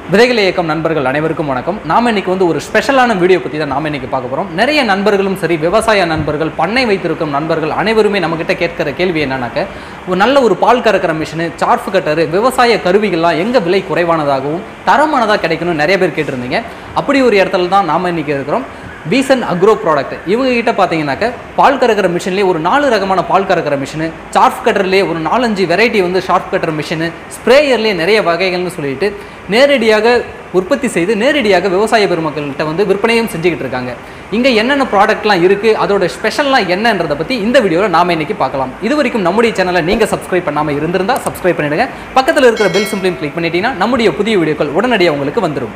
விதைகள் இயக்கம் நண்பர்கள் அனைவருக்கும் வணக்கம் நாம இன்னைக்கு வந்து ஒரு ஸ்பெஷலான வீடியோ பற்றி தான் நாம இன்னைக்கு பார்க்க போகிறோம் நிறைய நண்பர்களும் சரி விவசாய நண்பர்கள் பண்ணை வைத்திருக்கும் நண்பர்கள் அனைவருமே நம்மக்கிட்ட கேட்கிற கேள்வி என்னன்னாக்க ஒரு நல்ல ஒரு பால் கறக்கிற மிஷினு சார்ஃப் கட்டரு விவசாய கருவிகள்லாம் எங்கே விலை குறைவானதாகவும் தரமானதாக கிடைக்கணும்னு நிறைய பேர் கேட்டிருந்தீங்க அப்படி ஒரு இடத்துல தான் நாம இன்னைக்கு இருக்கிறோம் பீசன் அக்ரோ ப்ராடக்ட் இவங்க கிட்ட பார்த்தீங்கன்னாக்க பால் கறக்கிற மிஷின்லேயே ஒரு நாலு ரகமான பால் கறக்கிற மிஷினு சார்ஃப் கட்டர்லேயே ஒரு நாலஞ்சு வெரைட்டி வந்து ஷார்ப் கட்டர் மிஷினு ஸ்ப்ரேயர்லேயே நிறைய வகைகள்னு சொல்லிட்டு நேரடியாக உற்பத்தி செய்து நேரடியாக விவசாய பெருமக்கள்கிட்ட வந்து விற்பனையும் செஞ்சுக்கிட்டு இருக்காங்க இங்கே என்னென்ன ப்ராடக்ட்லாம் இருக்குது அதோட ஸ்பெஷல்லாம் என்னன்றதை பற்றி இந்த வீடியோவில் நாம இன்னைக்கு பார்க்கலாம் இது வரைக்கும் நம்முடைய சேனலை நீங்கள் சப்ஸ்கிரைப் பண்ணாமல் இருந்திருந்தா சப்ஸ்கிரைப் பண்ணிடுங்க பக்கத்தில் இருக்கிற பெல் சிம்ப்ளையும் கிளிக் பண்ணிட்டீங்கன்னா நம்முடைய புதிய வீடியோக்கள் உடனடியாக உங்களுக்கு வந்துடும்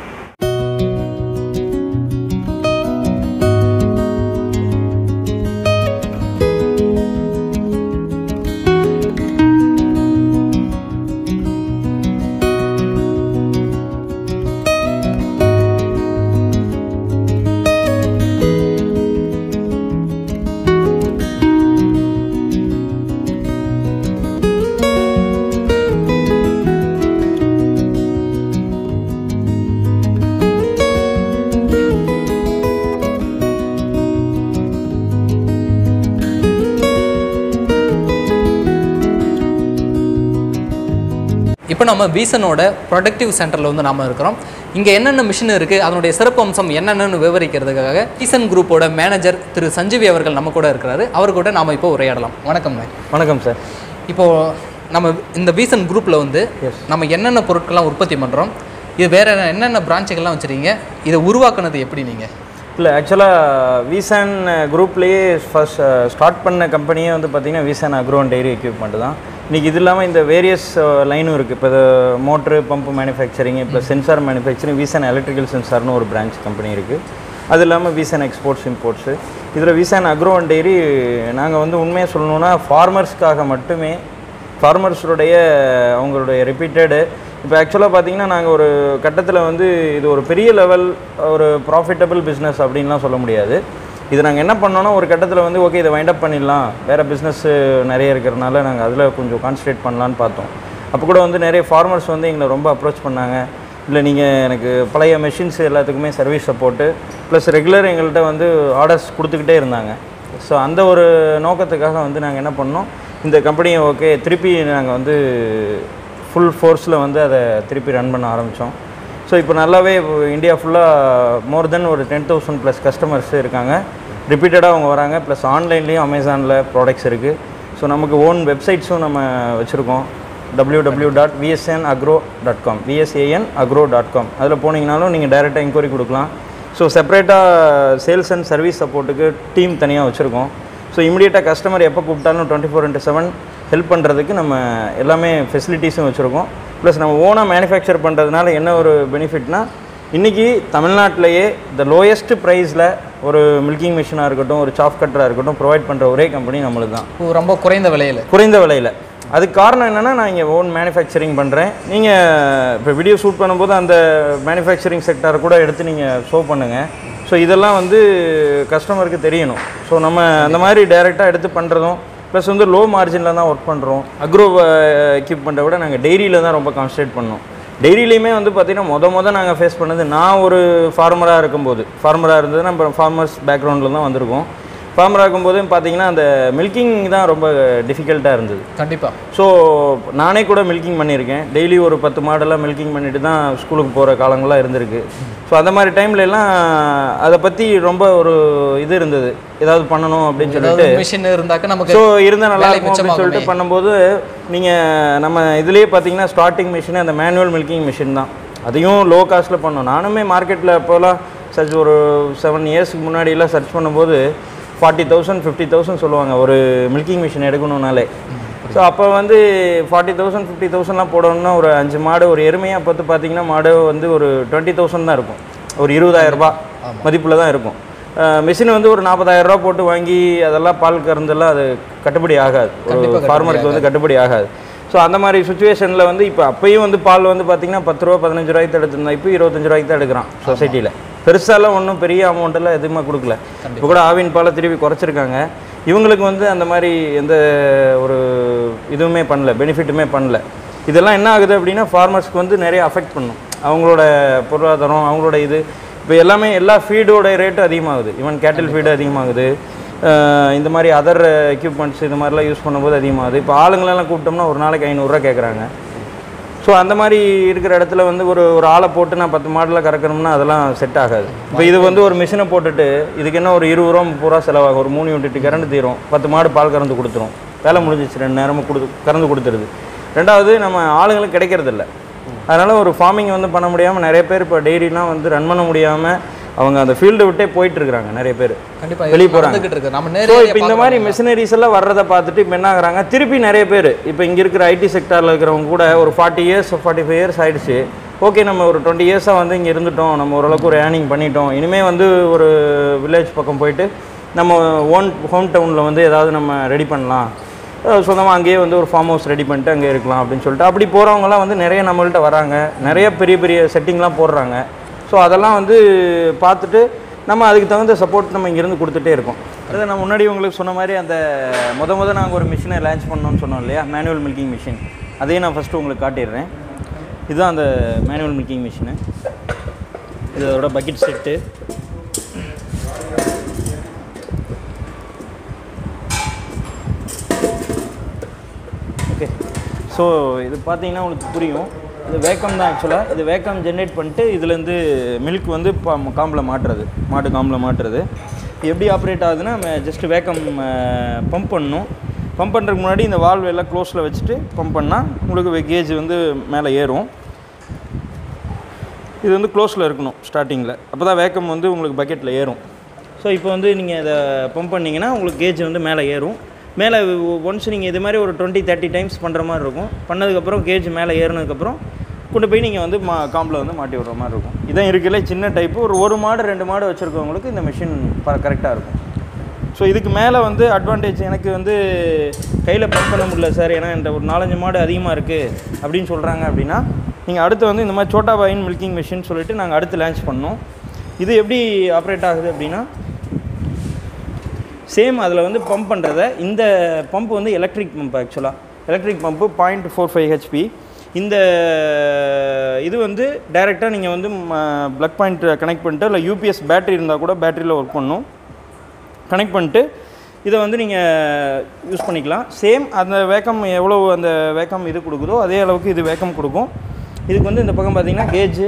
இப்போ நம்ம வீசனோட ப்ரொடக்டிவ் சென்டரில் வந்து நாம இருக்கிறோம் இங்கே என்னென்ன மிஷின் இருக்குது அதனுடைய சிறப்பு அம்சம் என்னென்னு விவரிக்கிறதுக்காக வீசன் குரூப்போட மேனேஜர் திரு சஞ்சீவி அவர்கள் நம்ம கூட இருக்கிறாரு அவர் கூட நாம இப்போ உரையாடலாம் வணக்கம் வணக்கம் சார் இப்போது நம்ம இந்த வீசன் குரூப்பில் வந்து நம்ம என்னென்ன பொருட்கள்லாம் உற்பத்தி பண்ணுறோம் இது வேற என்னென்ன பிரான்ச்சுகள்லாம் வச்சுருக்கீங்க இதை உருவாக்குனது எப்படி நீங்கள் இல்லை ஆக்சுவலாக விசான் குரூப்லேயே ஃபர்ஸ்ட் ஸ்டார்ட் பண்ண கம்பெனியே வந்து பார்த்தீங்கன்னா Visan agro and dairy equipment தான் இன்றைக்கி இது இல்லாமல் இந்த வேரியஸ் லைனும் இருக்குது இப்போ மோட்ரு பம்ப் மேனுஃபேக்சரிங் இப்போ சென்சார் மேனுஃபேக்சரிங் விசான் எலக்ட்ரிக்கல் சென்சார்னு ஒரு பிரான்ச் கம்பெனி இருக்குது அது இல்லாமல் விசான் எக்ஸ்போர்ட்ஸ் இம்போர்ட்ஸு இதில் விசான் அக்ரோ அண்ட் டைரி நாங்கள் வந்து உண்மையாக சொல்லணுன்னா ஃபார்மர்ஸ்க்காக மட்டுமே ஃபார்மர்ஸுடைய அவங்களுடைய ரிப்பீட்டடு இப்போ ஆக்சுவலாக பார்த்தீங்கன்னா நாங்கள் ஒரு கட்டத்தில் வந்து இது ஒரு பெரிய லெவல் ஒரு ப்ராஃபிட்டபிள் பிஸ்னஸ் அப்படின்லாம் சொல்ல முடியாது இது நாங்கள் என்ன பண்ணோன்னா ஒரு கட்டத்தில் வந்து ஓகே இதை வைண்ட் அப் பண்ணிடலாம் வேறு பிஸ்னஸ் நிறைய இருக்கிறனால நாங்கள் அதில் கொஞ்சம் கான்சன்ட்ரேட் பண்ணலான்னு பார்த்தோம் அப்போ கூட வந்து நிறைய ஃபார்மர்ஸ் வந்து எங்களை ரொம்ப அப்ரோச் பண்ணாங்க இல்லை நீங்கள் எனக்கு பழைய மெஷின்ஸ் எல்லாத்துக்குமே சர்வீஸ் சப்போர்ட்டு ப்ளஸ் ரெகுலர் எங்கள்கிட்ட வந்து ஆர்டர்ஸ் கொடுத்துக்கிட்டே இருந்தாங்க ஸோ அந்த ஒரு நோக்கத்துக்காக வந்து நாங்கள் என்ன பண்ணோம் இந்த கம்பெனியை ஓகே திருப்பி நாங்கள் வந்து ஃபுல் ஃபோர்ஸில் வந்து அதை திருப்பி ரன் பண்ண ஆரம்பித்தோம் ஸோ இப்போ நல்லாவே இப்போ இந்தியா ஃபுல்லாக மோர் தென் ஒரு டென் தௌசண்ட் ப்ளஸ் கஸ்டமர்ஸ் இருக்காங்க ரிப்பீட்டடாக அவங்க வராங்க ப்ளஸ் ஆன்லைன்லேயும் அமேசானில் ப்ராடக்ட்ஸ் இருக்குது ஸோ நமக்கு ஓன் வெப்சைட்ஸும் நம்ம வச்சுருக்கோம் W W dot VSN agro dot com VSAN agro dot com அதில் போனீங்கனாலும் நீங்கள் டைரெக்டாக என்கொயரி கொடுக்கலாம் ஸோ செப்பரேட்டாக சேல்ஸ் அண்ட் சர்வீஸ் சப்போர்ட்டுக்கு டீம் தனியாக வச்சுருக்கோம் ஸோ இமிடியேட்டாக கஸ்டமர் எப்போ கூப்பிட்டாலும் twenty four into seven help பண்ணுறதுக்கு நம்ம எல்லாமே ஃபெசிலிட்டிஸும் வச்சுருக்கோம் ப்ளஸ் நம்ம ஓனாக மேனுஃபேக்சர் பண்ணுறதுனால என்ன ஒரு பெனிஃபிட்னா இன்றைக்கி தமிழ்நாட்டிலேயே த லோயஸ்ட் ப்ரைஸில் ஒரு மில்கிங் மிஷினாக இருக்கட்டும் ஒரு சாஃப் கட்டராக இருக்கட்டும் ப்ரொவைட் பண்ணுற ஒரே கம்பெனி நம்மளுக்கு தான் ரொம்ப குறைந்த விலையில் குறைந்த விலையில் அதுக்கு காரணம் என்னென்னா நான் இங்கே ஓன் மேனுஃபேக்சரிங் பண்ணுறேன் நீங்கள் இப்போ வீடியோ ஷூட் பண்ணும்போது அந்த மேனுஃபேக்சரிங் செக்டார் கூட எடுத்து நீங்கள் ஷோ பண்ணுங்கள் ஸோ இதெல்லாம் வந்து கஸ்டமருக்கு தெரியணும் ஸோ நம்ம அந்த மாதிரி டைரெக்டாக எடுத்து பண்ணுறதும் ப்ளஸ் வந்து லோ மார்ஜினில் தான் ஒர்க் பண்ணுறோம் அக்ரோ எக்யூப்மெண்ட்டை விட நாங்கள் டெய்ரியில் தான் ரொம்ப கான்சன்ட்ரேட் பண்ணோம் டெய்ரிலையுமே வந்து பார்த்திங்கன்னா மொத மொதல் நாங்கள் ஃபேஸ் பண்ணது நான் ஒரு ஃபார்மராக இருக்கும்போது ஃபார்மராக இருந்தது நம்ம ஃபார்மர்ஸ் பேக்ரவுண்டில் தான் வந்திருக்கோம் ஃபார்மராக இருக்கும்போது பார்த்தீங்கன்னா அந்த மில்கிங் தான் ரொம்ப டிஃபிகல்ட்டாக இருந்தது கண்டிப்பாக ஸோ நானே கூட மில்கிங் பண்ணியிருக்கேன் டெய்லி ஒரு பத்து மாடெல்லாம் மில்கிங் பண்ணிட்டு தான் ஸ்கூலுக்கு போகிற காலங்கள்லாம் இருந்திருக்கு ஸோ அந்த மாதிரி டைம்ல எல்லாம் அதை பற்றி ரொம்ப ஒரு இது இருந்தது ஏதாவது பண்ணணும் அப்படின்னு சொல்லிட்டு மிஷின் இருந்தாக்க நமக்கு ஸோ இருந்தால் நல்லா வேலை இருக்கும் அப்படின்னு சொல்லிட்டு மிச்சமாகுமே. பண்ணும்போது நீங்கள் நம்ம இதுலேயே பார்த்தீங்கன்னா ஸ்டார்டிங் மிஷின் அந்த மேனுவல் மில்கிங் மிஷின் தான் அதையும் லோ காஸ்ட்டில் பண்ணோம் நானுமே மார்க்கெட்டில் அப்போலாம் சர்ச் ஒரு செவன் இயர்ஸ்க்கு முன்னாடிலாம் சர்ச் பண்ணும்போது ஃபார்ட்டி தௌசண்ட் ஃபிஃப்டி தௌசண்ட் சொல்லுவாங்க ஒரு மில்கிங் மிஷின் எடுக்கணும்னாலே ஸோ அப்போ வந்து ஃபார்ட்டி தௌசண்ட் ஃபிஃப்டி தௌசண்ட்லாம் போடணும்னா ஒரு அஞ்சு மாடு ஒரு எருமையாக பார்த்து பார்த்தீங்கன்னா மாடு வந்து ஒரு டுவெண்ட்டி தௌசண்ட் தான் இருக்கும் ஒரு இருபதாயிரம் ரூபாய் மதிப்பில் தான் இருக்கும் மிஷின் வந்து ஒரு நாற்பதாயிரம் ரூபா போட்டு வாங்கி அதெல்லாம் பால் கறந்தெல்லாம் அது கட்டுப்படி ஆகாது ஒரு ஃபார்மருக்கு வந்து கட்டுப்படி ஆகாது ஸோ அந்த மாதிரி சுச்சுவேஷனில் வந்து இப்போ அப்பயும் வந்து பால் வந்து பார்த்தீங்கன்னா பத்து ரூபா பதினஞ்சு ரூபாய்க்கு தான் எடுத்திருந்தா இப்போ இருபத்தஞ்சு ரூபாய்க்கு தான் எடுக்கிறான் சொசைட்டியில் பெருசாலாம் ஒன்றும் பெரிய அமௌண்ட்டெல்லாம் எதுவுமே கொடுக்கல இப்போ கூட ஆவின் பாலை திருப்பி குறைச்சிருக்காங்க இவங்களுக்கு வந்து அந்த மாதிரி எந்த ஒரு இதுவுமே பண்ணல பெனிஃபிட்டுமே பண்ணல இதெல்லாம் என்ன ஆகுது அப்படின்னா ஃபார்மர்ஸ்க்கு வந்து நிறைய அஃபெக்ட் பண்ணும் அவங்களோட பொருளாதாரம் அவங்களோட இது இப்போ எல்லாமே எல்லா ஃபீடோட ரேட்டு அதிகமாகுது ஈவன் கேட்டில் ஃபீடு அதிகமாகுது அஹ் இந்த மாதிரி அதர் எக்யூப்மெண்ட்ஸ் இந்த மாதிரிலாம் யூஸ் பண்ணும்போது அதிகமாகுது இப்போ ஆளுங்களெல்லாம் கூப்பிட்டோம்னா ஒரு நாளைக்கு ஐநூறுரூவா கேட்குறாங்க ஸோ அந்த மாதிரி இருக்கிற இடத்துல வந்து ஒரு ஒரு ஆளை போட்டு நான் பத்து மாடலில் கறக்கணும்னா அதெல்லாம் செட் ஆகாது இப்போ இது வந்து ஒரு மிஷினை போட்டுட்டு இதுக்கு என்ன ஒரு இருபது ரூபா முப்பது ரூபா செலவாகும் ஒரு மூணு யூனிட் கரண்ட் தீரும் பத்து மாடு பால் கறந்து கொடுத்துரும் வேலை முடிஞ்சிச்சு ரெண்டு நேரமும் கொடு கறந்து கொடுத்துருது ரெண்டாவது நம்ம ஆளுங்களுக்கு கிடைக்கிறதில்ல அதனால் ஒரு ஃபார்மிங் வந்து பண்ண முடியாமல் நிறைய பேர் இப்போ டெய்ரிலாம் வந்து ரன் பண்ண முடியாமல் அவங்க அந்த ஃபீல்டை விட்டே போயிட்டு இருக்கிறாங்க நிறைய பேர் கண்டிப்பா வெளிய இது போறாங்க. நடந்துகிட்டு இருக்கு நம்ம ஸோ நேரடியா இப்போ இந்த மாதிரி மிஷினரிஸ் எல்லாம் வர்றதை பார்த்துட்டு இப்போ என்ன ஆகுறாங்க திருப்பி நிறைய பேர் இப்போ இங்கே இருக்கிற ஐடி செக்டாரில் இருக்கிறவங்க கூட ஒரு forty years forty five years ஆயிடுச்சு ஓகே நம்ம ஒரு டுவெண்ட்டி இயர்ஸாக வந்து இங்கே இருந்துட்டோம் நம்ம ஓரளவுக்கு ஒரு ஏர்னிங் பண்ணிட்டோம் இனிமேல் வந்து ஒரு வில்லேஜ் பக்கம் போயிட்டு நம்ம ஓன் ஹோம் டவுனில் வந்து ஏதாவது நம்ம ரெடி பண்ணலாம் சொந்தமாக அங்கேயே வந்து ஒரு ஃபார்ம் ஹவுஸ் ரெடி பண்ணிட்டு அங்கே இருக்கலாம் அப்படின்னு சொல்லிட்டு அப்படி போகிறவங்கலாம் வந்து நிறைய நம்மள்ட்ட வராங்க நிறைய பெரிய பெரிய செட்டிங்லாம் போடுறாங்க ஸோ அதெல்லாம் வந்து பார்த்துட்டு நம்ம அதுக்கு தகுந்த சப்போர்ட் நம்ம இங்கேருந்து கொடுத்துட்டே இருக்கோம் அதாவது நான் முன்னாடி உங்களுக்கு சொன்ன மாதிரி அந்த முத முத நாங்கள் ஒரு மிஷினை லான்ச் பண்ணோம்னு சொன்னோம் இல்லையா மேனுவல் மில்கிங் மிஷின் அதையும் நான் ஃபஸ்ட்டு உங்களுக்கு காட்டிடுறேன் இதுதான் அந்த மேனுவல் மில்கிங் மிஷினு இதோட பக்கெட் செட்டு ஓகே ஸோ இது பார்த்தீங்கன்னா உங்களுக்கு புரியும் இது வேக்கம் தான் ஆக்சுவலாக இது வேக்கம் ஜென்ரேட் பண்ணிட்டு இதுலேருந்து மில்க் வந்து காம்பில் மாட்டுறது மாட்டு காம்பில் மாட்டுறது இது எப்படி ஆப்ரேட் ஆகுதுன்னா நம்ம ஜஸ்ட் வேக்கம் பம்ப் பண்ணணும் பம்ப் பண்ணுறதுக்கு முன்னாடி இந்த வால்வ் எல்லாம் க்ளோஸில் வச்சுட்டு பம்ப் பண்ணால் உங்களுக்கு கேஜ் வந்து மேலே ஏறும் இது வந்து க்ளோஸில் இருக்கணும் ஸ்டார்டிங்கில் அப்போ தான் வேக்கம் வந்து உங்களுக்கு பக்கெட்டில் ஏறும் ஸோ இப்போ வந்து நீங்கள் இதை பம்ப் பண்ணிங்கன்னா உங்களுக்கு கேஜ் வந்து மேலே ஏறும் மேலே ஒன்ஸ் நீங்கள் இது மாதிரி ஒரு டுவெண்ட்டி தேர்ட்டி டைம்ஸ் பண்ணுற மாதிரி இருக்கும் பண்ணதுக்கப்புறம் கேஜ் மேலே ஏறினதுக்கப்புறம் கொண்டு போய் நீங்கள் வந்து மா காம்பில் வந்து மாட்டி விடுற மாதிரி இருக்கும் இதான் இருக்கல சின்ன டைப்பு ஒரு ஒரு மாடு ரெண்டு மாடு வச்சுருக்கவங்களுக்கு இந்த மிஷின் கரெக்டாக இருக்கும் ஸோ இதுக்கு மேலே வந்து அட்வான்டேஜ் எனக்கு வந்து கையில் பம்ப் பண்ண முடியல சார் ஏன்னா இந்த ஒரு நாலஞ்சு மாடு அதிகமாக இருக்குது அப்படின்னு சொல்கிறாங்க அப்படின்னா நீங்கள் அடுத்து வந்து இந்த மாதிரி சோட்டா பாயின் மில்கிங் மிஷின் சொல்லிட்டு நாங்கள் அடுத்து லான்ச் பண்ணோம் இது எப்படி ஆப்ரேட் ஆகுது அப்படின்னா சேம் அதில் வந்து பம்ப் பண்ணுறத இந்த பம்ப் வந்து எலக்ட்ரிக் பம்ப் ஆக்சுவலாக electric pump point four five HP இந்த இது வந்து டைரெக்டாக நீங்கள் வந்து ப்ளக் பாயிண்ட் கனெக்ட் பண்ணிட்டு இல்லை யூபிஎஸ் பேட்டரி இருந்தால் கூட பேட்டரியில் ஒர்க் பண்ணும் கனெக்ட் பண்ணிட்டு இதை வந்து நீங்கள் யூஸ் பண்ணிக்கலாம் சேம் அந்த வேக்கம் எவ்வளோ அந்த வேக்கம் இது கொடுக்குதோ அதே அளவுக்கு இது வேக்கம் கொடுக்கும் இதுக்கு வந்து இந்த பக்கம் பார்த்தீங்கன்னா கேஜு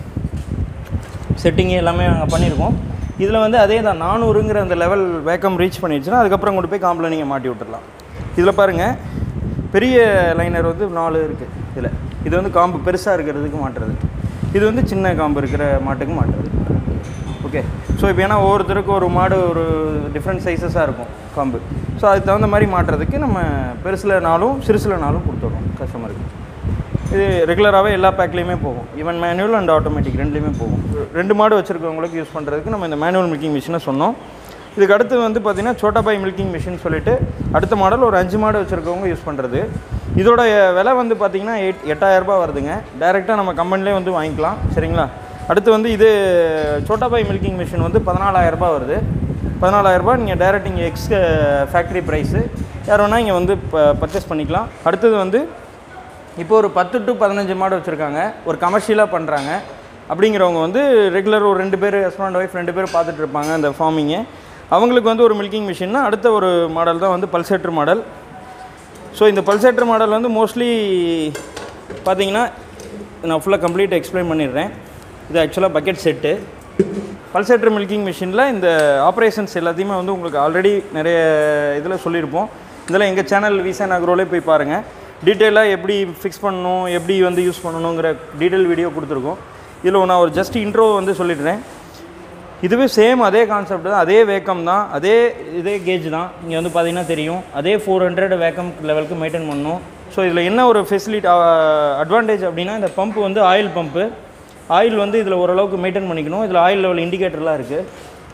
செட்டிங்கு எல்லாமே நாங்கள் பண்ணியிருக்கோம் இதில் வந்து அதே தான் நானூறுங்கிற அந்த லெவல் வேக்கம் ரீச் பண்ணிடுச்சுன்னா அதுக்கப்புறம் கொண்டு போய் காம்பில் நீங்கள் மாட்டி விட்டுறலாம் இதில் பாருங்கள் பெரிய லைனர் வந்து நாலு இருக்குது இதில் இது வந்து காம்பு பெருசாக இருக்கிறதுக்கு மாட்டுறது இது வந்து சின்ன காம்பு இருக்கிற மாட்டுக்கு மாட்டுறது ஓகே ஸோ இப்போ ஏன்னா ஒவ்வொருத்தருக்கும் ஒரு மாடு ஒரு டிஃப்ரெண்ட் சைஸஸாக இருக்கும் காம்பு ஸோ அதுக்கு தகுந்த மாதிரி மாட்டுறதுக்கு நம்ம பெருசுலனாலும் சிறுசுலனாலும் கொடுத்துட்றோம் கஸ்டமருக்கு இது ரெகுலராகவே எல்லா பேக்லேயுமே போகும் ஈவன் மேனுவல் அண்ட் ஆட்டோமேட்டிக் ரெண்டுலேயுமே போகும் ரெண்டு மாடு வச்சுருக்கவங்களுக்கு யூஸ் பண்ணுறதுக்கு நம்ம இந்த மேனுவல் மில்கிங் மிஷினை சொன்னோம் இதுக்கு அடுத்து வந்து பார்த்திங்கன்னா சோட்டாபாய் மில்கிங் மிஷின் சொல்லிட்டு அடுத்த மாடல் ஒரு அஞ்சு மாடு வச்சுருக்கவங்க யூஸ் பண்ணுறது இதோட விலை வந்து பார்த்திங்கன்னா எயிட் எட்டாயிரரூபா வருதுங்க டைரெக்டாக நம்ம கம்பெனிலே வந்து வாங்கிக்கலாம் சரிங்களா அடுத்து வந்து இது சோட்டாபாய் மில்கிங் மிஷின் வந்து பதினாலாயிரரூபா வருது பதினாலாயிரரூபா நீங்கள் டைரெக்ட் இங்கே எக்ஸ் ஃபேக்ட்ரி ப்ரைஸு யார் வேணால் இங்கே வந்து பர்ச்சேஸ் பண்ணிக்கலாம் அடுத்தது வந்து இப்போ ஒரு பத்து டு பதினஞ்சு மாடு வச்சுருக்காங்க ஒரு கமர்ஷியலாக பண்ணுறாங்க அப்படிங்கிறவங்க வந்து ரெகுலர் ஒரு ரெண்டு பேர் ஹஸ்பண்ட் ஒய்ஃப் ரெண்டு பேர் பார்த்துட்டு இருப்பாங்க அந்த ஃபார்மிங்கு அவங்களுக்கு வந்து ஒரு மில்கிங் மிஷின்னா அடுத்த ஒரு மாடல் தான் வந்து பல்சேட்டர் மாடல் ஸோ இந்த பல்சேட்டர் மாடல் வந்து மோஸ்ட்லி பார்த்தீங்கன்னா நான் ஃபுல்லாக கம்ப்ளீட் எக்ஸ்பிளைன் பண்ணிடுறேன் இது ஆக்சுவலாக பக்கெட் செட்டு பல்சேட்டர் மில்கிங் மிஷினில் இந்த ஆப்ரேஷன்ஸ் எல்லாத்தையுமே வந்து உங்களுக்கு ஆல்ரெடி நிறைய இதில் சொல்லியிருப்போம் இதில் எங்கள் சேனல் விசன் அக்ரோலே போய் பாருங்கள் டீட்டெயிலாக எப்படி ஃபிக்ஸ் பண்ணணும் எப்படி வந்து யூஸ் பண்ணணுங்கிற டீட்டெயில் வீடியோ கொடுத்துருக்கோம் இதில் நான் ஒரு ஜஸ்ட் இன்ட்ரோ வந்து சொல்லிடுறேன் இதுவே சேம் அதே கான்செப்ட் தான் அதே வேக்கம் தான் அதே இதே கேஜ் தான் இங்கே வந்து பார்த்தீங்கன்னா தெரியும் அதே ஃபோர் ஹண்ட்ரட் வேக்கம் லெவலுக்கு மெயின்டைன் பண்ணணும் ஸோ இதில் என்ன ஒரு ஃபெசிலிட்டி அட்வான்டேஜ் அப்படின்னா இந்த பம்ப் வந்து ஆயில் பம்ப்பு ஆயில் வந்து இதில் ஓரளவுக்கு மெயின்டைன் பண்ணிக்கணும் இதில் ஆயில் லெவல் இண்டிகேட்டர்லாம் இருக்குது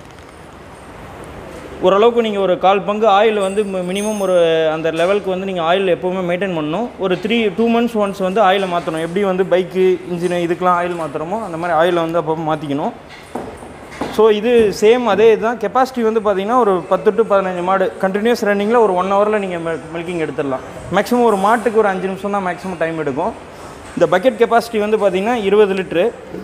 ஓரளவுக்கு நீங்கள் ஒரு கால் பங்கு ஆயில் வந்து மினிமம் ஒரு அந்த லெவலுக்கு வந்து நீங்கள் ஆயில் எப்போவுமே மெயின்டைன் பண்ணணும் ஒரு த்ரீ டூ மந்த்ஸ் ஒன்ஸ் வந்து ஆயிலை மாற்றணும் எப்படி வந்து பைக்கு இன்ஜினு இதுக்கெலாம் ஆயில் மாற்றுறோமோ அந்த மாதிரி ஆயிலை வந்து அப்போ மாற்றிக்கணும் ஸோ இது சேம் அதே இதுதான் கெப்பாசிட்டி வந்து பார்த்தீங்கன்னா ஒரு பத்து டு பதினஞ்சு மாடு கண்டினியூஸ் ரன்னிங்கில் ஒரு ஒன் ஹவரில் நீங்கள் மில்கிங் எடுத்துடலாம் மேக்ஸிமம் ஒரு மாட்டுக்கு ஒரு அஞ்சு நிமிஷம் தான் மேக்ஸிமம் டைம் எடுக்கும் இந்த பக்கெட் கெப்பாசிட்டி வந்து பார்த்திங்கன்னா இருபது லிட்ரு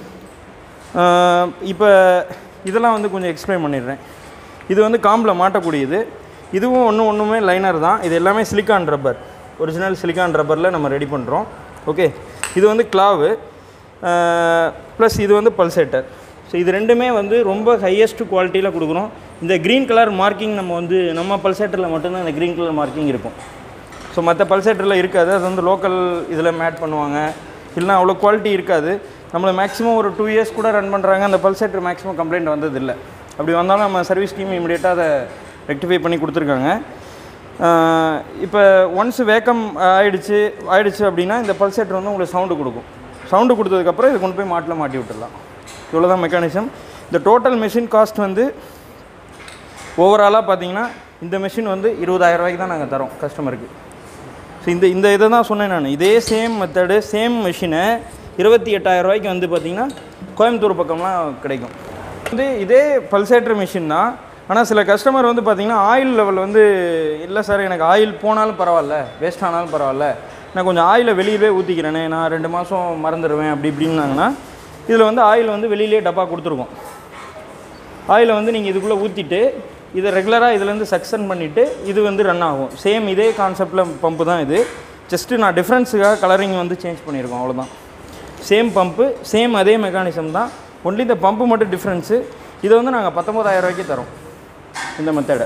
இப்போ இதெல்லாம் வந்து கொஞ்சம் எக்ஸ்பிளைன் பண்ணிடுறேன் இது வந்து காம்பில் மாட்டக்கூடியது இதுவும் ஒன்று ஒன்றுமே லைனர் தான் இது எல்லாமே சிலிக்கான் ரப்பர் ஒரிஜினல் சிலிக்கான் ரப்பரில் நம்ம ரெடி பண்ணுறோம் ஓகே இது வந்து கிளாவு ப்ளஸ் இது வந்து பல்சேட்டர் ஸோ இது ரெண்டுமே வந்து ரொம்ப ஹையஸ்ட் குவாலிட்டியில் கொடுக்குறோம் இந்த க்ரீன் கலர் மார்க்கிங் நம்ம வந்து நம்ம பல்சேட்டரில் மட்டும்தான் இந்த க்ரீன் கலர் மார்க்கிங் இருக்கும் ஸோ மற்ற பல்சேட்டரில் இருக்காது அது வந்து லோக்கல் இதில் மேட் பண்ணுவாங்க இல்லைனா அவ்வளோ குவாலிட்டி இருக்காது நம்மளை மேக்ஸிமம் ஒரு டூ இயர்ஸ் கூட ரன் பண்ணுறாங்க அந்த பல்சேட்டர் மேக்ஸிமம் கம்ப்ளைண்ட் வந்ததில்லை அப்படி வந்தாலும் நம்ம சர்வீஸ் டீம் இமீடியட்டாக அதை ரெக்டிஃபை பண்ணி கொடுத்துருக்காங்க இப்போ ஒன்ஸ் வேக்கம் ஆயிடுச்சு ஆயிடுச்சு அப்படின்னா இந்த பல்சேட்டர் வந்து உங்களுக்கு சவுண்டு கொடுக்கும் சவுண்டு கொடுத்ததுக்கப்புறம் இது கொண்டு போய் மாட்டில் மாட்டி விட்டுடலாம் இவ்வளோ தான் மெக்கானிசம் இந்த டோட்டல் மெஷின் காஸ்ட் வந்து ஓவராலாக பார்த்தீங்கன்னா இந்த மெஷின் வந்து இருபதாயிரம் ரூபாய்க்கு தான் நாங்கள் தரோம் கஸ்டமருக்கு ஸோ இந்த இந்த இதை தான் சொன்னேன் நான் இதே சேம் மெத்தடு சேம் மிஷினை இருபத்தி எட்டாயிரம் ரூபாய்க்கு வந்து பார்த்திங்கன்னா கோயம்புத்தூர் பக்கம்லாம் கிடைக்கும் வந்து இதே பல்சேட்டர் மிஷின் தான் ஆனால் சில கஸ்டமர் வந்து பார்த்திங்கன்னா ஆயில் லெவல் வந்து இல்லை சார் எனக்கு ஆயில் போனாலும் பரவாயில்ல வேஸ்ட் ஆனாலும் பரவாயில்ல நான் கொஞ்சம் ஆயிலை வெளியிலே ஊற்றிக்கிறேனே நான் ரெண்டு மாதம் மறந்துடுவேன் அப்படி இப்படின்னாங்கன்னா இதில் வந்து ஆயில் வந்து வெளியிலே டப்பா கொடுத்துருக்கோம் ஆயிலை வந்து நீங்கள் இதுக்குள்ளே ஊற்றிட்டு இதை ரெகுலராக இதுலேருந்து சக்சன் பண்ணிவிட்டு இது வந்து ரன் ஆகும் சேம் இதே கான்செப்டில் பம்பு தான் இது ஜஸ்ட்டு நான் டிஃப்ரென்ஸுக்காக கலரிங் வந்து சேஞ்ச் பண்ணியிருக்கோம் அவ்வளோதான் சேம் பம்பு சேம் அதே மெக்கானிசம் தான் ஒன்லி இந்த பம்பு மட்டும் டிஃப்ரென்ஸு இதை வந்து நாங்கள் பத்தொம்பதாயிரம் ரூபாய்க்கு தரோம் இந்த மெத்தடை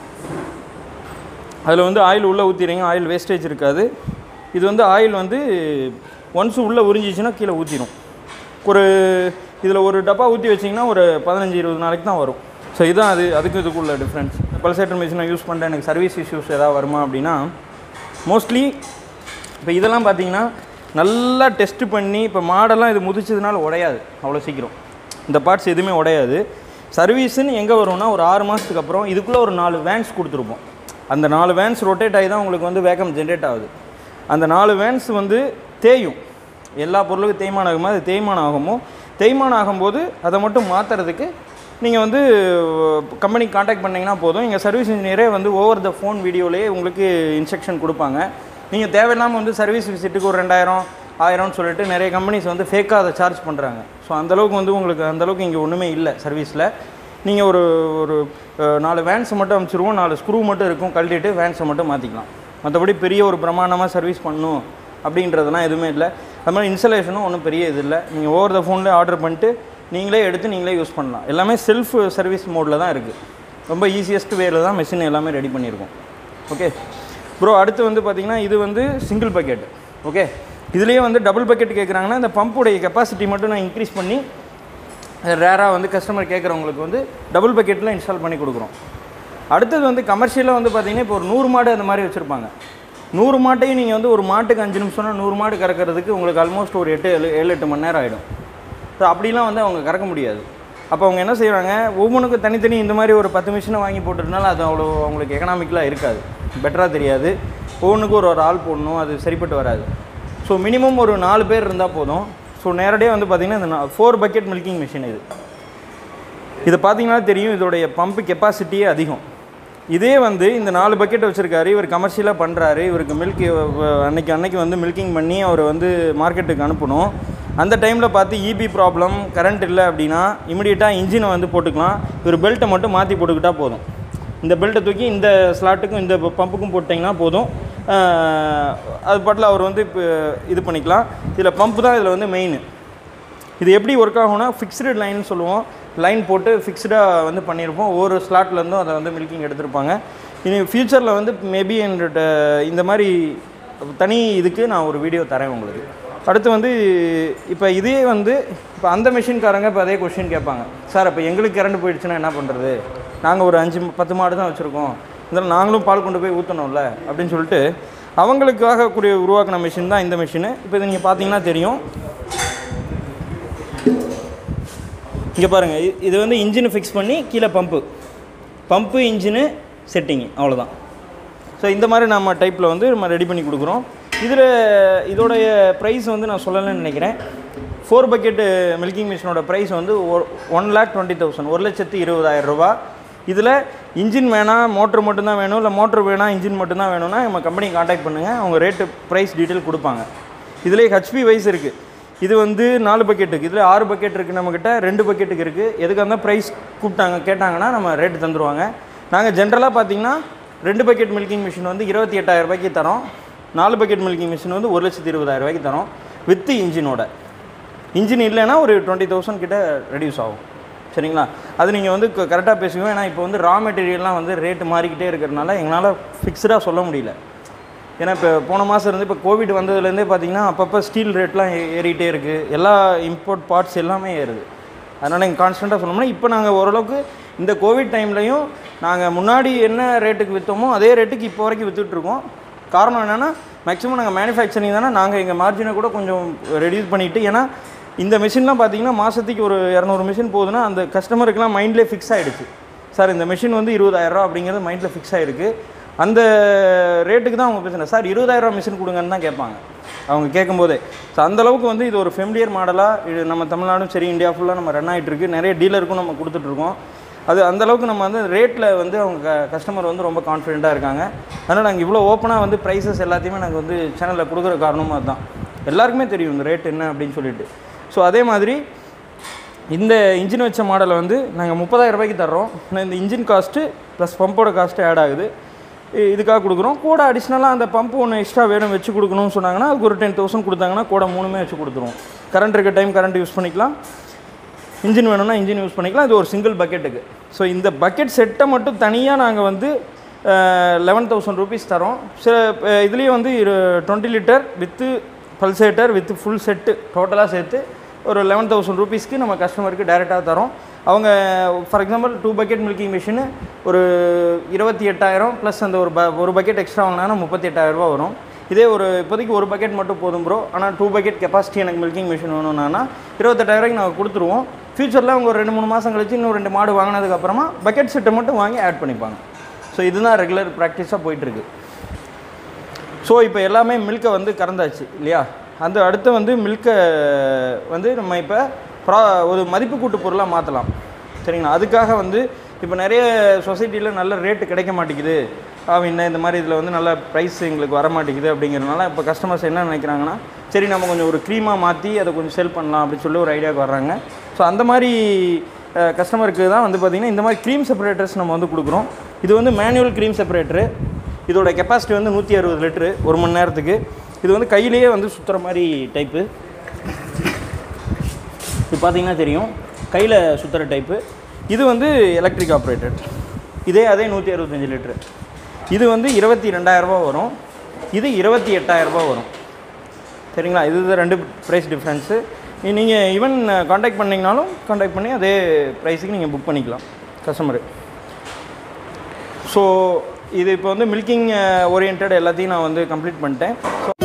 அதில் வந்து ஆயில் உள்ளே ஊற்றிடுங்க ஆயில் வேஸ்டேஜ் இருக்காது இது வந்து ஆயில் வந்து ஒன்ஸ் உள்ளே உறிஞ்சிச்சுன்னா கீழே ஊற்றிடும் ஒரு இதில் ஒரு டப்பா ஊற்றி வச்சிங்கன்னா ஒரு பதினஞ்சு இருபது நாளைக்கு தான் வரும் ஸோ இதுதான் அது அதுக்கும் இதுக்குள்ள டிஃப்ரென்ஸ் பல்சேட்டர் மிஷினை யூஸ் பண்ணுறேன் எனக்கு சர்வீஸ் இஷ்யூஸ் ஏதாவது வருமா அப்படின்னா மோஸ்ட்லி இப்போ இதெல்லாம் பார்த்தீங்கன்னா நல்லா டெஸ்ட் பண்ணி இப்போ மாடெல்லாம் இது முதிச்சதுனால உடையாது அவ்வளோ சீக்கிரம் இந்த பார்ட்ஸ் எதுவுமே உடையாது சர்வீஸுன்னு எங்கே வரும்னா ஒரு ஆறு மாதத்துக்கு அப்புறம் இதுக்குள்ளே ஒரு நாலு வேன்ஸ் கொடுத்துருப்போம் அந்த நாலு வேன்ஸ் ரொட்டேட் ஆகி தான் உங்களுக்கு வந்து வேக்கம் ஜென்ரேட் ஆகுது அந்த நாலு வேன்ஸ் வந்து தேயும் எல்லா பொருளுக்கும் தேய்மானம் ஆகும்போது அது தேய்மானம் ஆகுமோ தேய்மானம் ஆகும்போது அதை மட்டும் மாற்றுறதுக்கு நீங்கள் வந்து கம்பெனிக்கு காண்டாக்ட் பண்ணிங்கன்னா போதும் எங்கள் சர்வீஸ் இன்ஜினியரே வந்து ஓவர் த ஃபோன் வீடியோலேயே உங்களுக்கு இன்ஸ்ட்ரக்ஷன் கொடுப்பாங்க நீங்கள் தேவையில்லாமல் வந்து சர்வீஸ் விசிட்டுக்கு ஒரு ரெண்டாயிரம் ஆயிரம்னு சொல்லிட்டு நிறைய கம்பெனிஸ் வந்து ஃபேக்காக அதை சார்ஜ் பண்ணுறாங்க ஸோ அந்தளவுக்கு வந்து உங்களுக்கு அந்தளவுக்கு இங்கே ஒன்றுமே இல்லை சர்வீஸில் நீங்கள் ஒரு ஒரு அஹ், நாலு வேன்ஸ் மட்டும் அனுப்பிச்சிருவோம் நாலு ஸ்க்ரூ மட்டும் இருக்கும் கழட்டிட்டு வேன்ஸை மட்டும் மாற்றிக்கலாம் மற்றபடி பெரிய ஒரு பிரமாண்டமாக சர்வீஸ் பண்ணணும் அப்படின்றதெல்லாம் எதுவுமே இல்லை அது மாதிரி இன்ஸ்டலேஷனும் ஒன்றும் பெரிய இது இல்லை நீங்கள் ஓவர் த ஃபோன்லேயே ஆர்டர் பண்ணிட்டு நீங்களே எடுத்து நீங்களே யூஸ் பண்ணலாம் எல்லாமே செல்ஃப் சர்வீஸ் மோடில் தான் இருக்குது ரொம்ப ஈஸியஸ்ட் வேல தான் மெஷின் எல்லாமே ரெடி பண்ணியிருக்கோம் ஓகே ப்ரோ அடுத்து வந்து பார்த்திங்கன்னா இது வந்து சிங்கிள் பக்கெட் ஓகே இதுலேயே வந்து டபுள் பக்கெட் கேட்குறாங்கன்னா இந்த பம்புடைய கெப்பாசிட்டி மட்டும் நான் இன்க்ரீஸ் பண்ணி ரேராக வந்து கஸ்டமர் கேட்குறவங்களுக்கு வந்து டபுள் பக்கெட்டில் இன்ஸ்டால் பண்ணி கொடுக்குறோம் அடுத்தது வந்து கமர்ஷியலாக வந்து பார்த்தீங்கன்னா இப்போ ஒரு நூறு மாடு அந்த மாதிரி வச்சுருப்பாங்க நூறு மாட்டையும் நீங்கள் வந்து ஒரு மாட்டுக்கு அஞ்சு நிமிஷம்னா நூறு மாடு கறக்கிறதுக்கு உங்களுக்கு ஆல்மோஸ்ட் ஒரு எட்டு ஏழு ஏழு எட்டு மணி நேரம் ஆகிடும் ஸோ அப்படிலாம் வந்து அவங்க கறக்க முடியாது அப்போ அவங்க என்ன செய்கிறாங்க ஒவ்வொன்றுக்கும் தனித்தனி இந்த மாதிரி ஒரு பத்து மிஷினை வாங்கி போட்டுறதுனால அது அவ்வளோ அவங்களுக்கு எக்கனாமிக்கலாக இருக்காது பெட்டராக தெரியாது ஒவ்வொன்றுக்கும் ஒரு ஒரு ஆள் போடணும் அது சரிப்பட்டு வராது ஸோ மினிமம் ஒரு நாலு பேர் இருந்தால் போதும் ஸோ நேரடியாக வந்து பார்த்திங்கன்னா இந்த ஃபோர் பக்கெட் மில்கிங் மிஷின் இது இது பார்த்தீங்கன்னா தெரியும் இதோடைய பம்பு கெப்பாசிட்டியே அதிகம் இதே வந்து இந்த நாலு பக்கெட் வச்சுருக்காரு இவர் கமர்ஷியலாக பண்ணுறாரு இவருக்கு மில்க் அன்னைக்கு அன்னைக்கு வந்து மில்கிங் பண்ணி அவர் வந்து மார்க்கெட்டுக்கு அனுப்பணும் அந்த டைமில் பார்த்து இபி ப்ராப்ளம் கரண்ட் இல்லை அப்படின்னா இமிடியேட்டாக இன்ஜினை வந்து போட்டுக்கலாம் இவர் பெல்ட்டை மட்டும் மாற்றி போட்டுக்கிட்டால் போதும் இந்த பெல்ட்டை தூக்கி இந்த ஸ்லாட்டுக்கும் இந்த பம்புக்கும் போட்டிங்கன்னா போதும் ஆஹ், அது பாட்டில் அவர் வந்து இப்போ இது பண்ணிக்கலாம் இதில் பம்பு தான் இதில் வந்து மெயின் இது எப்படி ஒர்க் ஆகும்னா ஃபிக்ஸ்டு லைன் சொல்லுவோம் லைன் போட்டு ஃபிக்ஸ்டாக வந்து பண்ணியிருப்போம் ஒவ்வொரு ஸ்லாட்லேருந்தும் அதை வந்து மில்கிங் எடுத்திருப்பாங்க இனி ஃப்யூச்சரில் வந்து மேபி என்கிட்ட இந்த மாதிரி தனி இதுக்கு நான் ஒரு வீடியோ தரேன் உங்களுக்கு அடுத்து வந்து இப்போ இதே வந்து இப்போ அந்த மிஷின்காரங்க இப்போ அதே கொஷின் கேட்பாங்க சார் இப்போ எங்களுக்கு கரண்ட் போயிடுச்சுன்னா என்ன பண்ணுறது நாங்கள் ஒரு அஞ்சு பத்து மாடு தான் வச்சுருக்கோம் இதெல்லாம் நாங்களும் பால் கொண்டு போய் ஊற்றணும்ல அப்படின்னு சொல்லிட்டு அவங்களுக்காக கூடிய உருவாக்கின மிஷின் தான் இந்த மிஷினு இப்போ இது நீங்கள் பார்த்தீங்கன்னா தெரியும் இங்கே பாருங்கள் இ- இது வந்து இன்ஜினை ஃபிக்ஸ் பண்ணி கீழே பம்பு பம்பு இன்ஜினு செட்டிங்கு அவ்வளோதான் ஸோ இந்த மாதிரி நம்ம டைப்பில் வந்து நம்ம ரெடி பண்ணி கொடுக்குறோம் இதில் இதோடைய ப்ரைஸ் வந்து நான் சொல்லலைன்னு நினைக்கிறேன் ஃபோர் பக்கெட்டு மில்கிங் மிஷினோட ப்ரைஸ் வந்து ஒன் லேக் டுவெண்ட்டி தௌசண்ட் ஒரு லட்சத்து இருபதாயிரம் ரூபா இதில் இன்ஜின் வேணாம் மோட்ரு மட்டும்தான் வேணும் இல்லை மோட்ரு வேணாம் இன்ஜின் மட்டும்தான் வேணும்னா நம்ம கம்பெனி காண்டாக்ட் பண்ணுங்கள் அவங்க ரேட்டு ப்ரைஸ் டீட்டெயில் கொடுப்பாங்க இதுலேயே ஹெச்பி வைஸ் இருக்குது இது வந்து நாலு பக்கெட்டுக்கு இதில் ஆறு பக்கெட் இருக்குது நம்மக்கிட்ட ரெண்டு பக்கெட்டுக்கு இருக்குது எதுக்கு அந்த ப்ரைஸ் கூப்பிட்டாங்க கேட்டாங்கன்னா நம்ம ரேட்டு தந்துடுவாங்க நாங்கள் ஜென்ரலாக பார்த்தீங்கன்னா ரெண்டு பக்கெட் மில்கிங் மிஷின் வந்து இருபத்தி எட்டாயிரம் ரூபாய்க்கு தரோம் நாலு பக்கெட் மில்கிங் மிஷின் வந்து ஒரு லட்சத்தி இருபதாயிரம் ரூபாய்க்கு தரோம் வித் இன்ஜினோட இன்ஜின் இல்லைன்னா ஒரு டுவெண்ட்டி தௌசண்ட் கிட்ட ரெடியூஸ் ஆகும் சரிங்களா அது நீங்கள் வந்து கரெக்டாக பேசுவோம் ஏன்னா இப்போ வந்து ரா மெட்டீரியல்லாம் வந்து ரேட்டு மாறிக்கிட்டே இருக்கிறதுனால எங்களால் ஃபிக்ஸ்டாக சொல்ல முடியல ஏன்னா இப்போ போன மாதம் இருந்து இப்போ கோவிட் வந்ததுலேருந்தே பார்த்தீங்கன்னா அப்பப்போ ஸ்டீல் ரேட்லாம் ஏ- ஏறிட்டே இருக்குது எல்லா இம்போர்ட் பார்ட்ஸ் எல்லாமே ஏறுது அதனால் எங்கள் கான்ஸ்டண்ட்டாக சொன்னோம்னா இப்போ நாங்கள் ஓரளவுக்கு இந்த கோவிட் டைம்லையும் நாங்கள் முன்னாடி என்ன ரேட்டுக்கு விற்றோமோ அதே ரேட்டுக்கு இப்போ வரைக்கும் விற்றுட்ருக்கோம் காரணம் என்னென்னா மேக்ஸிமம் நாங்கள் மேனுஃபேக்சரிங் தானே நாங்கள் எங்கள் மார்ஜினை கூட கொஞ்சம் ரெடியூஸ் பண்ணிவிட்டு ஏன்னா இந்த மிஷின்லாம் பார்த்தீங்கன்னா மாதத்துக்கு ஒரு இரநூறு மிஷின் போகுதுன்னா அந்த கஸ்டமருக்குலாம் மைண்ட்லேயே ஃபிக்ஸ் ஆகிடுச்சு சார் இந்த மிஷின் வந்து இருபதாயிரரூவா அப்படிங்கிறது மைண்டில் ஃபிக்ஸ் ஆகிருக்கு அந்த ரேட்டுக்கு தான் அவங்க பேசுகிறேன் சார் இருபதாயிரரூவா மிஷின் கொடுங்கன்னு தான் கேட்பாங்க அவங்க கேட்கும்போதே ஸோ அந்தளவுக்கு வந்து இது ஒரு ஃபெமிலியர் மாடலாக இது நம்ம தமிழ்நாடும் சரி இந்தியா ஃபுல்லாக நம்ம ரன் ஆகிட்டு இருக்கு நிறைய டீலருக்கும் நம்ம கொடுத்துட்ருக்கோம் அது அந்த அளவுக்கு நம்ம வந்து ரேட்டில் வந்து அவங்க கஸ்டமர் வந்து ரொம்ப கான்ஃபிடென்ட்டாக இருக்காங்க அதனால் நாங்கள் இவ்வளோ ஓப்பனாக வந்து ப்ரைஸஸ் எல்லாத்தையுமே நாங்கள் வந்து சேனலில் கொடுக்குற காரணமும் அதுதான் எல்லாருக்குமே தெரியும் இந்த ரேட் என்ன அப்படின்னு சொல்லிட்டு ஸோ அதே மாதிரி இந்த இன்ஜின் வச்ச மாடலை வந்து நாங்கள் முப்பதாயிரம் ரூபாய்க்கு தர்றோம் ஆனால் இந்த இன்ஜின் காஸ்ட்டு ப்ளஸ் பம்போட காஸ்ட்டு ஆட் ஆகுது இ- இதுக்காக கொடுக்குறோம் கூட அடிஷ்னலாக அந்த பம்ப் ஒன்று எக்ஸ்ட்ரா வேணும் வச்சு கொடுக்கணும்னு சொன்னாங்கன்னா அதுக்கு ஒரு டென் தௌசண்ட் கொடுத்தாங்கன்னா கூட மூணுமே வச்சு கொடுத்துருவோம் கரண்ட் இருக்க டைம் கரண்ட் யூஸ் பண்ணிக்கலாம் இன்ஜின் வேணும்னா இன்ஜின் யூஸ் பண்ணிக்கலாம் இது ஒரு சிங்கிள் பக்கெட்டுக்கு ஸோ இந்த பக்கெட் செட்டை மட்டும் தனியாக நாங்கள் வந்து லெவன் தௌசண்ட் ருபீஸ் தரோம் சில அஹ், இதுலேயே வந்து டுவெண்ட்டி லிட்டர் வித்து பல்சேட்டர் வித் ஃபுல் செட்டு டோட்டலாக சேர்த்து ஒரு லெவன் தௌசண்ட் ருபீஸ்க்கு நம்ம கஸ்டமருக்கு டைரெக்டாக தரோம் அவங்க for example two bucket milking machine ஒரு இருபத்தி எட்டாயிரம் ப்ளஸ் அந்த ஒரு ப ஒரு பக்கெட் எக்ஸ்ட்ரா வாங்கினா முப்பத்தி எட்டாயிரரூபா வரும் இதே ஒரு இப்போதைக்கு ஒரு பக்கெட் மட்டும் போதும் ப்ரோ ஆனால் டூ பக்கெட் கெப்பாசிட்டி எனக்கு மில்கிங் மிஷின் வேணும்னா இருபத்தெட்டாயிரூவாய்க்கு நாங்கள் கொடுத்துருவோம் ஃப்யூச்சரில் அவங்க ஒரு ரெண்டு மூணு மாதம் கழிச்சு இன்னும் ரெண்டு மாடு வாங்கினதுக்கப்புறமா பக்கெட் செட்டை மட்டும் வாங்கி ஆட் பண்ணிப்பாங்க ஸோ இதுதான் ரெகுலர் ப்ராக்டிஸாக போயிட்டுருக்கு ஸோ இப்போ எல்லாமே மில்கை வந்து கறந்தாச்சு இல்லையா அந்த அடுத்து வந்து மில்கை வந்து நம்ம இப்போ ப்ரா ஒரு மதிப்பு கூட்டு பொருளாக மாற்றலாம் சரிங்களா அதுக்காக வந்து இப்போ நிறைய சொசைட்டியில் நல்ல ரேட்டு கிடைக்க மாட்டேங்குது ஆவின்ன இந்த மாதிரி இதில் வந்து நல்ல ப்ரைஸ் எங்களுக்கு வர மாட்டேங்குது அப்படிங்கிறதுனால இப்போ கஸ்டமர்ஸ் என்ன நினைக்கிறாங்கன்னா சரி நம்ம கொஞ்சம் ஒரு க்ரீமாக மாற்றி அதை கொஞ்சம் செல் பண்ணலாம் அப்படின்னு சொல்லி ஒரு ஐடியாவுக்கு வர்றாங்க ஸோ அந்த மாதிரி கஸ்டமருக்கு தான் வந்து பார்த்திங்கன்னா இந்த மாதிரி க்ரீம் செப்பரேட்டர்ஸ் நம்ம வந்து கொடுக்குறோம் இது வந்து மேனுவல் க்ரீம் செப்பரேட்டரு இதோட கெப்பாசிட்டி வந்து நூற்றி அறுபது லிட்ரு ஒரு மணி நேரத்துக்கு இது வந்து கையிலேயே வந்து சுற்றுற மாதிரி டைப்பு இது பார்த்தீங்கன்னா தெரியும் கையில் சுற்றுற டைப்பு இது வந்து எலக்ட்ரிக் ஆப்ரேட்டட் இதே அதே நூற்றி அறுபத்தஞ்சு லிட்ரு இது வந்து இருபத்தி ரெண்டாயிரரூபா வரும் இது இருபத்தி எட்டாயிரரூபா வரும் சரிங்களா இது ரெண்டு ப்ரைஸ் டிஃப்ரென்ஸு நீங்கள் ஈவன் காண்டாக்ட் பண்ணிங்கனாலும் காண்டாக்ட் பண்ணி அதே ப்ரைஸுக்கு நீங்கள் புக் பண்ணிக்கலாம் கஸ்டமரு ஸோ இது இப்போ வந்து மில்கிங் ஓரியன்ட் எல்லாத்தையும் நான் வந்து கம்ப்ளீட் பண்ணிட்டேன் ஸோ